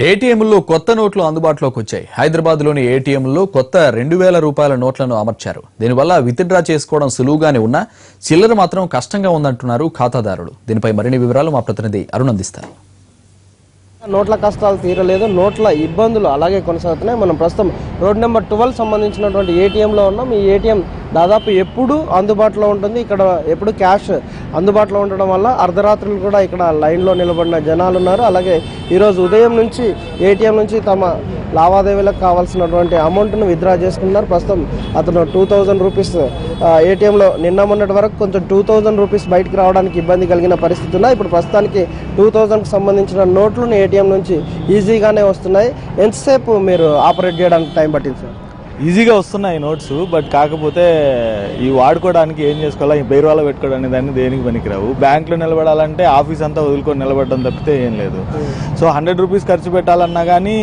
ఏటీఎంల్లో కొత్త నోట్లు అందుబాటులోకి వచ్చాయి హైదరాబాద్లోని ఏటీఎంల్లో కొత్త రెండు వేల రూపాయల నోట్లను అమర్చారు దీనివల్ల విత్డ్రా చేసుకోవడం సులువుగానే ఉన్నా చిల్లర మాత్రం కష్టంగా ఉందంటున్నారు ఖాతాదారులు దీనిపై మరిన్ని వివరాలు మా ప్రతినిధి అరుణ్ అందిస్తారు నోట్ల కష్టాలు తీరలేదు నోట్ల ఇబ్బందులు అలాగే కొనసాగుతున్నాయి మనం ప్రస్తుతం రోడ్ నెంబర్ ట్వెల్వ్ సంబంధించినటువంటి ఏటీఎంలో ఉన్నాం ఈ ఏటీఎం దాదాపు ఎప్పుడు అందుబాటులో ఉంటుంది ఇక్కడ ఎప్పుడు క్యాష్ అందుబాటులో ఉండడం వల్ల అర్ధరాత్రులు కూడా ఇక్కడ లైన్లో నిలబడిన జనాలు ఉన్నారు అలాగే ఈరోజు ఉదయం నుంచి ఏటీఎం నుంచి తమ లావాదేవీలకు కావాల్సినటువంటి అమౌంట్ను విత్డ్రా చేసుకున్నారు ప్రస్తుతం అతను టూ థౌజండ్ రూపీస్ ఏటీఎంలో నిన్న మొన్నటి వరకు కొంచెం టూ థౌజండ్ రూపీస్ బయటికి రావడానికి ఇబ్బంది కలిగిన పరిస్థితి ఉన్నాయి ఇప్పుడు ప్రస్తుతానికి టూ థౌజండ్కి సంబంధించిన నోట్లను ఏటీఎం నుంచి ఈజీగానే వస్తున్నాయి ఎంతసేపు మీరు ఆపరేట్ చేయడానికి టైం పట్టింది సార్ ఈజీగా వస్తున్నాయి నోట్స్ బట్ కాకపోతే ఈ వాడుకోవడానికి ఏం చేసుకోవాలా ఈ బైరువాలో పెట్టుకోవడానికి దాన్ని దేనికి పనికిరావు బ్యాంక్లో నిలబడాలంటే ఆఫీస్ అంతా వదులుకొని నిలబడడం తప్పితే ఏం లేదు సో హండ్రెడ్ రూపీస్ ఖర్చు పెట్టాలన్నా కానీ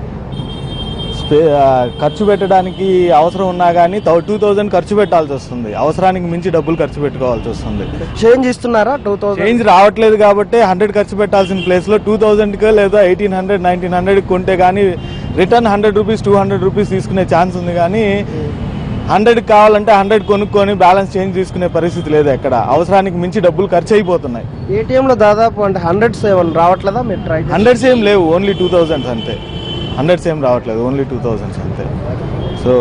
స్పే ఆ, ఖర్చు పెట్టడానికి అవసరం ఉన్నా కానీ టూ థౌజండ్ ఖర్చు పెట్టాల్సి వస్తుంది అవసరానికి మించి డబ్బులు ఖర్చు పెట్టుకోవాల్సి వస్తుంది చేంజ్ ఇస్తున్నారా టూ థౌజండ్ చేంజ్ రావట్లేదు కాబట్టి హండ్రెడ్ ఖర్చు పెట్టాల్సిన ప్లేస్లో టూ థౌజండ్కి లేదా ఎయిటీన్ హండ్రెడ్ నైన్టీన్ హండ్రెడ్ కొంటే కానీ return hundred rupees two hundred rupees తీసుకునే ఛాన్స్ ఉంది కానీ హండ్రెడ్ కావాలంటే హండ్రెడ్ కొనుక్కొని బ్యాలెన్స్ చేంజ్ తీసుకునే పరిస్థితి లేదు ఎక్కడ అవసరానికి మించి డబ్బులు ఖర్చు అయిపోతున్నాయి ఏటీఎంలో దాదాపు అంటే హండ్రెడ్ సెవెన్ రావట్లేదా మీరు ట్రై హండ్రెడ్స్ ఏం లేవు ఓన్లీ టూ థౌజండ్స్ అంతే హండ్రెడ్స్ ఏం రావట్లేదు ఓన్లీ టూ థౌజండ్స్ అంతే సో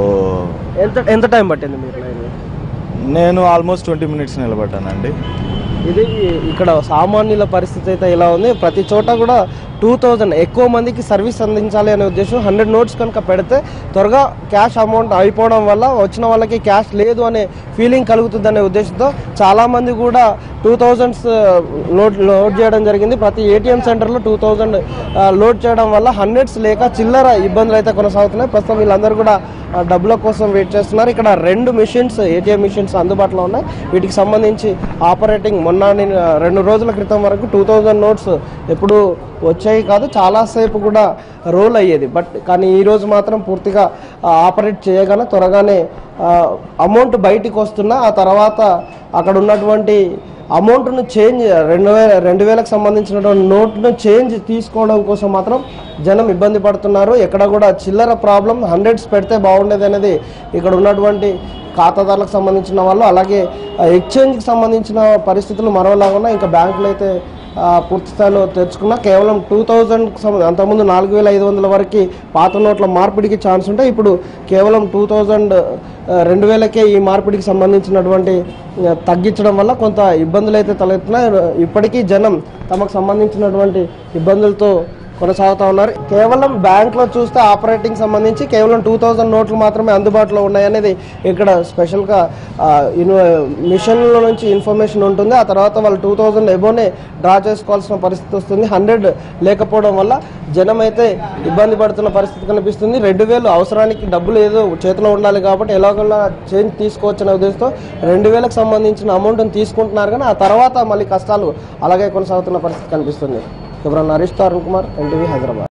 ఎంత ఎంత టైం పట్టింది మీరు లైన్ నేను ఆల్మోస్ట్ ట్వంటీ మినిట్స్ నిలబడ్డానండి ఇది ఇక్కడ సామాన్యుల పరిస్థితి అయితే ఇలా ఉంది ప్రతి చోట కూడా టూ థౌజండ్ ఎక్కువ మందికి సర్వీస్ అందించాలి అనే ఉద్దేశం హండ్రెడ్ నోట్స్ కనుక పెడితే త్వరగా క్యాష్ అమౌంట్ అయిపోవడం వల్ల వచ్చిన వాళ్ళకి క్యాష్ లేదు అనే ఫీలింగ్ కలుగుతుంది అనే ఉద్దేశంతో చాలామంది కూడా టూ థౌజండ్స్ లోడ్ లోడ్ చేయడం జరిగింది ప్రతి ఏటీఎం సెంటర్లో టూ థౌజండ్ లోడ్ చేయడం వల్ల హండ్రెడ్స్ లేక చిల్లర ఇబ్బందులు అయితే కొనసాగుతున్నాయి ప్రస్తుతం వీళ్ళందరూ కూడా ఆ, డబ్బుల కోసం వెయిట్ చేస్తున్నారు ఇక్కడ రెండు మిషన్స్ ఏటీఎం మిషన్స్ అందుబాటులో ఉన్నాయి వీటికి సంబంధించి ఆపరేటింగ్ మొన్న నేను రెండు రోజుల క్రితం వరకు టూ థౌజండ్ నోట్స్ ఎప్పుడు వచ్చాయి కాదు చాలాసేపు కూడా రోల్ అయ్యేది బట్ కానీ ఈ రోజు మాత్రం పూర్తిగా ఆ, ఆపరేట్ చేయగానే త్వరగానే అమౌంట్ బయటికి వస్తున్నా ఆ తర్వాత అక్కడ ఉన్నటువంటి అమౌంట్ను చేంజ్ రెండు వేల రెండు వేలకు సంబంధించినటువంటి నోట్ను చేంజ్ తీసుకోవడం కోసం మాత్రం జనం ఇబ్బంది పడుతున్నారు ఎక్కడ కూడా చిల్లర ప్రాబ్లం హండ్రెడ్స్ పెడితే బాగుండేది అనేది ఇక్కడ ఉన్నటువంటి ఖాతాదారులకు సంబంధించిన వాళ్ళు అలాగే ఆ, ఎక్స్చేంజ్కి సంబంధించిన పరిస్థితులు మరోలాగా ఉన్నాయి ఇంకా బ్యాంకులు అయితే ఆ, పూర్తి స్థాయిలో తెచ్చుకున్నా కేవలం టూ థౌజండ్కి అంతకుముందు నాలుగు వేల ఐదు వందల వరకు పాత నోట్ల మార్పిడికి ఛాన్స్ ఉంటే ఇప్పుడు కేవలం టూ థౌజండ్ రెండు వేలకే ఈ మార్పిడికి సంబంధించినటువంటి ఆ, తగ్గించడం వల్ల కొంత ఇబ్బందులు అయితే తలెత్తున్నాయి ఇప్పటికీ జనం తమకు సంబంధించినటువంటి ఇబ్బందులతో కొనసాగుతూ ఉన్నారు కేవలం బ్యాంక్లో చూస్తే ఆపరేటింగ్ సంబంధించి కేవలం టూ థౌజండ్ నోట్లు మాత్రమే అందుబాటులో ఉన్నాయనేది ఇక్కడ స్పెషల్గా మిషన్ల నుంచి ఇన్ఫర్మేషన్ ఉంటుంది ఆ తర్వాత వాళ్ళు టూ థౌజండ్ ఎబోనే డ్రా చేసుకోవాల్సిన పరిస్థితి వస్తుంది హండ్రెడ్ లేకపోవడం వల్ల జనం అయితే ఇబ్బంది పడుతున్న పరిస్థితి కనిపిస్తుంది రెండు వేలు అవసరానికి డబ్బులు ఏదో చేతిలో ఉండాలి కాబట్టి ఎలాగోలా చేంజ్ తీసుకోవచ్చనే ఉద్దేశంతో రెండు వేలకు సంబంధించిన అమౌంట్ని తీసుకుంటున్నారు కానీ ఆ తర్వాత మళ్ళీ కష్టాలు అలాగే కొనసాగుతున్న పరిస్థితి కనిపిస్తుంది ఎవరన్నా హరీష్ అరుణ్ కుమార్ ఎన్టీవీ హైదరాబాద్